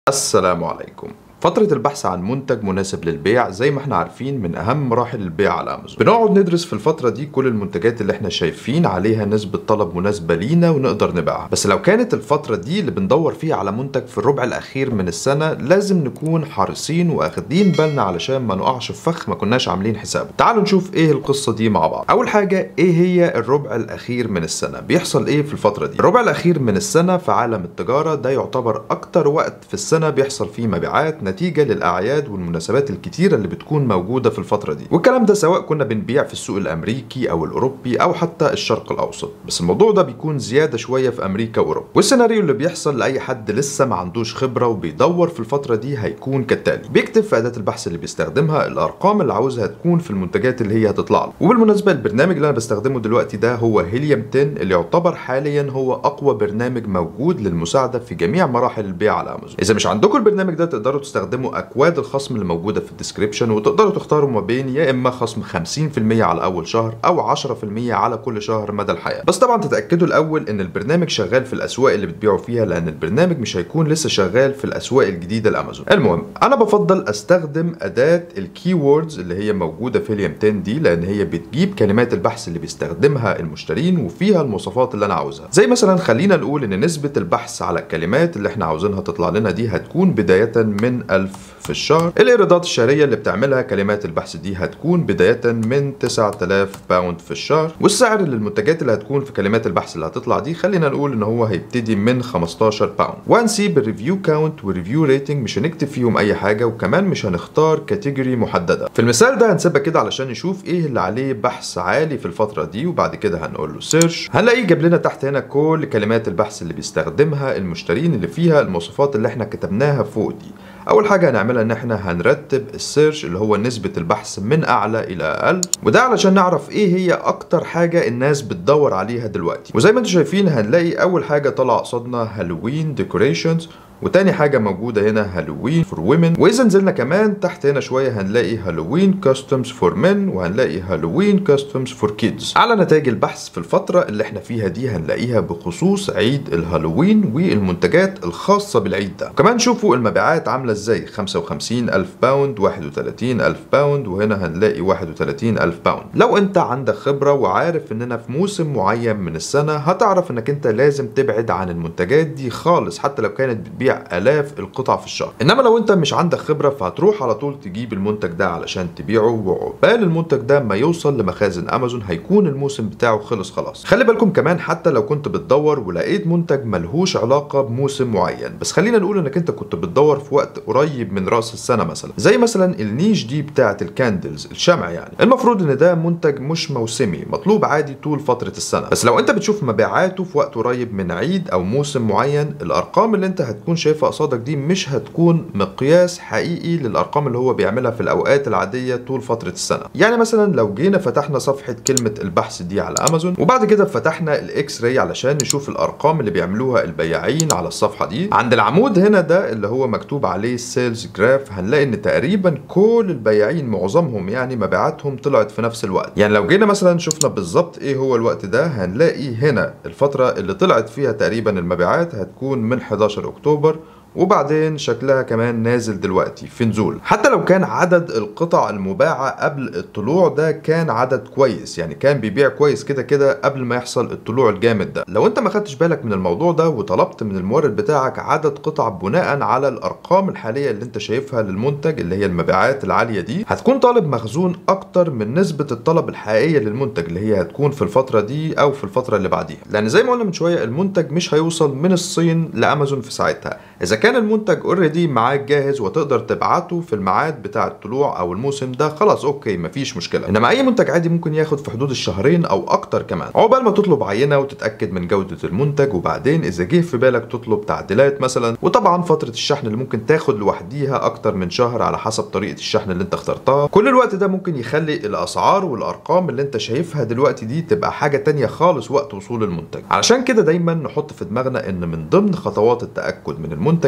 السلام عليكم فترة البحث عن منتج مناسب للبيع زي ما احنا عارفين من أهم مراحل البيع على أمازون بنقعد ندرس في الفترة دي كل المنتجات اللي احنا شايفين عليها نسبة طلب مناسبة لينا ونقدر نبيعها بس لو كانت الفترة دي اللي بندور فيها على منتج في الربع الأخير من السنة لازم نكون حريصين واخدين بالنا علشان ما نقعش في فخ ما كناش عاملين حسابه تعالوا نشوف ايه القصة دي مع بعض أول حاجة ايه هي الربع الأخير من السنة بيحصل ايه في الفترة دي الربع الأخير من السنة في عالم التجارة ده يعتبر أكتر وقت في السنة بيحصل فيه مبيعات نتيجة للأعياد والمناسبات الكتيرة اللي بتكون موجودة في الفترة دي والكلام ده سواء كنا بنبيع في السوق الأمريكي أو الأوروبي أو حتى الشرق الأوسط بس الموضوع ده بيكون زيادة شوية في أمريكا وأوروبا والسيناريو اللي بيحصل لأي حد لسه ما عندوش خبرة وبيدور في الفترة دي هيكون كالتالي بيكتب في أداة البحث اللي بيستخدمها الأرقام اللي عاوزها تكون في المنتجات اللي هي هتطلع له وبالمناسبة البرنامج اللي أنا بستخدمه دلوقتي ده هو هيليوم 10 اللي يعتبر حاليا هو أقوى برنامج موجود للمساعدة في جميع مراحل البيع على أمازون إذا مش عندكم البرنامج ده تقدروا تستخدموا أكواد الخصم اللي موجودة في الديسكريبشن وتقدروا تختاروا ما بين يا إما خصم 50% على أول شهر أو 10% على كل شهر مدى الحياة بس طبعا تتأكدوا الأول إن البرنامج شغال في الأسواق اللي بتبيعوا فيها لأن البرنامج مش هيكون لسه شغال في الأسواق الجديدة لأمازون المهم أنا بفضل أستخدم أداة الكي ووردز اللي هي موجودة في اليوم 10 دي لأن هي بتجيب كلمات البحث اللي بيستخدمها المشترين وفيها المواصفات اللي أنا عاوزها زي مثلا خلينا نقول إن نسبة البحث على الكلمات اللي احنا عاوزينها تطلع لنا دي هتكون بداية من 1000 في الشهر الإيرادات الشهرية اللي بتعملها كلمات البحث دي هتكون بداية من 9000 باوند في الشهر والسعر للمنتجات اللي هتكون في كلمات البحث اللي هتطلع دي خلينا نقول ان هو هيبتدي من 15 باوند وهنسيب الريفيو كاونت والريفيو ريتنج مش هنكتب فيهم اي حاجة وكمان مش هنختار كاتيجوري محددة في المثال ده هنسيبها كده علشان نشوف ايه اللي عليه بحث عالي في الفترة دي وبعد كده هنقول له سيرش هنلاقيه جاب لنا تحت هنا كل كلمات البحث اللي بيستخدمها المشترين اللي فيها المواصفات اللي احنا كتبناها فوق دي اول حاجه هنعملها ان احنا هنرتب السيرش اللي هو نسبه البحث من اعلى الى اقل وده علشان نعرف ايه هي اكتر حاجه الناس بتدور عليها دلوقتي وزي ما انتم شايفين هنلاقي اول حاجه طلع قصادنا هالوين ديكوريشنز وتاني حاجة موجودة هنا هالوين فور ويمن وإذا نزلنا كمان تحت هنا شوية هنلاقي هالوين كاستمز فور men وهنلاقي هالوين كاستمز فور كيدز على نتائج البحث في الفترة اللي احنا فيها دي هنلاقيها بخصوص عيد الهالوين والمنتجات الخاصة بالعيد ده وكمان شوفوا المبيعات عاملة ازاي 55 ألف باوند 31 ألف باوند وهنا هنلاقي 31 ألف باوند لو انت عندك خبرة وعارف اننا في موسم معين من السنة هتعرف انك انت لازم تبعد عن المنتجات دي خالص حتى لو كانت بتبيع تبيع الاف القطع في الشهر انما لو انت مش عندك خبره فهتروح على طول تجيب المنتج ده علشان تبيعه وعقبال المنتج ده ما يوصل لمخازن امازون هيكون الموسم بتاعه خلص خلاص خلي بالكم كمان حتى لو كنت بتدور ولقيت منتج ملهوش علاقه بموسم معين بس خلينا نقول انك انت كنت بتدور في وقت قريب من راس السنه مثلا زي مثلا النيش دي بتاعه الكاندلز الشمع يعني المفروض ان ده منتج مش موسمي مطلوب عادي طول فتره السنه بس لو انت بتشوف مبيعاته في وقت قريب من عيد او موسم معين الارقام اللي انت هتكون شايفها قصادك دي مش هتكون مقياس حقيقي للارقام اللي هو بيعملها في الاوقات العاديه طول فتره السنه يعني مثلا لو جينا فتحنا صفحه كلمه البحث دي على امازون وبعد كده فتحنا الاكس راي علشان نشوف الارقام اللي بيعملوها البياعين على الصفحه دي عند العمود هنا ده اللي هو مكتوب عليه سيلز جراف هنلاقي ان تقريبا كل البياعين معظمهم يعني مبيعاتهم طلعت في نفس الوقت يعني لو جينا مثلا شفنا بالظبط ايه هو الوقت ده هنلاقي هنا الفتره اللي طلعت فيها تقريبا المبيعات هتكون من 11 اكتوبر وبعدين شكلها كمان نازل دلوقتي في نزول حتى لو كان عدد القطع المباعة قبل الطلوع ده كان عدد كويس يعني كان بيبيع كويس كده كده قبل ما يحصل الطلوع الجامد ده لو انت ما خدتش بالك من الموضوع ده وطلبت من المورد بتاعك عدد قطع بناء على الارقام الحالية اللي انت شايفها للمنتج اللي هي المبيعات العالية دي هتكون طالب مخزون اكتر من نسبة الطلب الحقيقية للمنتج اللي هي هتكون في الفترة دي او في الفترة اللي بعديها لان زي ما قلنا من شوية المنتج مش هيوصل من الصين لامازون في ساعتها اذا كان المنتج اوريدي معاك جاهز وتقدر تبعته في الميعاد بتاع الطلوع او الموسم ده خلاص اوكي مفيش مشكله انما اي منتج عادي ممكن ياخد في حدود الشهرين او اكتر كمان عقبال ما تطلب عينه وتتاكد من جوده المنتج وبعدين اذا جه في بالك تطلب تعديلات مثلا وطبعا فتره الشحن اللي ممكن تاخد لوحديها اكتر من شهر على حسب طريقه الشحن اللي انت اخترتها كل الوقت ده ممكن يخلي الاسعار والارقام اللي انت شايفها دلوقتي دي تبقى حاجه تانية خالص وقت وصول المنتج علشان كده دايما نحط في دماغنا ان من ضمن خطوات التاكد من المنتج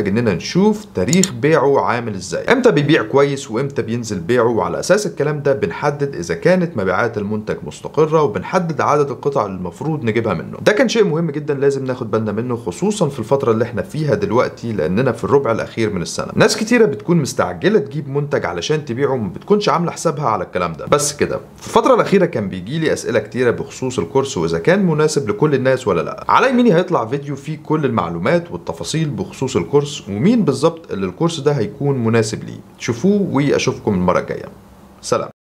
المنتج اننا نشوف تاريخ بيعه عامل ازاي امتى بيبيع كويس وامتى بينزل بيعه وعلى اساس الكلام ده بنحدد اذا كانت مبيعات المنتج مستقره وبنحدد عدد القطع اللي المفروض نجيبها منه ده كان شيء مهم جدا لازم ناخد بالنا منه خصوصا في الفتره اللي احنا فيها دلوقتي لاننا في الربع الاخير من السنه ناس كتيره بتكون مستعجله تجيب منتج علشان تبيعه ما بتكونش عامله حسابها على الكلام ده بس كده في الفتره الاخيره كان بيجي لي اسئله كتيره بخصوص الكورس واذا كان مناسب لكل الناس ولا لا على يميني هيطلع فيديو فيه كل المعلومات والتفاصيل بخصوص الكورس ومين بالظبط اللي الكورس ده هيكون مناسب ليه شوفوه واشوفكم المره الجايه سلام